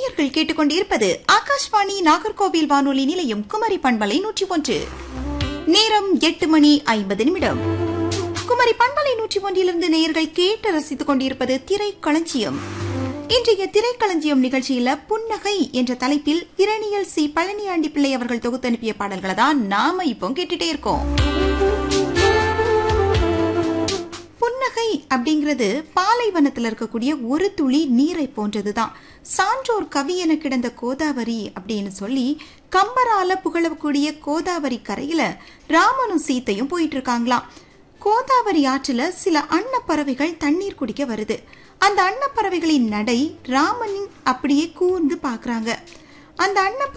நேயர்கள் கேட்டுக்கொண்டிருப்பது ஆகாஷ்வாணி நாகர்கோவில் வானொலி நிலையம் குமரி பண்பலை நூற்றி ஒன்று நேரம் எட்டு மணி ஐம்பது நிமிடம் குமரி பண்பலை நூற்றி ஒன்றிலிருந்து நேயர்கள் கேட்டு ரசித்துக் கொண்டிருப்பது திரைக்களஞ்சியம் இன்றைய திரைக்களஞ்சியம் நிகழ்ச்சியில புன்னகை என்ற தலைப்பில் இரணியல் சி பழனியாண்டி பிள்ளை அவர்கள் தொகுத்து அனுப்பிய பாடல்களை தான் நாம இப்போ கேட்டுட்டே இருக்கோம் புன்னகை அப்படிங்கிறது பாலைவனத்தில் இருக்கக்கூடிய ஒரு துளி நீரை போன்றதுதான் சான்றோர் கவி என கிடந்த கோதாவரி அப்படின்னு சொல்லி கம்பரால புகழக்கூடிய கோதாவரி கரையில ராமனும் சீத்தையும் போயிட்டு இருக்காங்களாம் கோதாவரி ஆற்றுல சில அன்னப்பறவைகள் தண்ணீர் குடிக்க வருது அந்த அன்னப்பறவைகளின் நடை ராமனின் அப்படியே கூர்ந்து பாக்குறாங்க அந்த அன்ன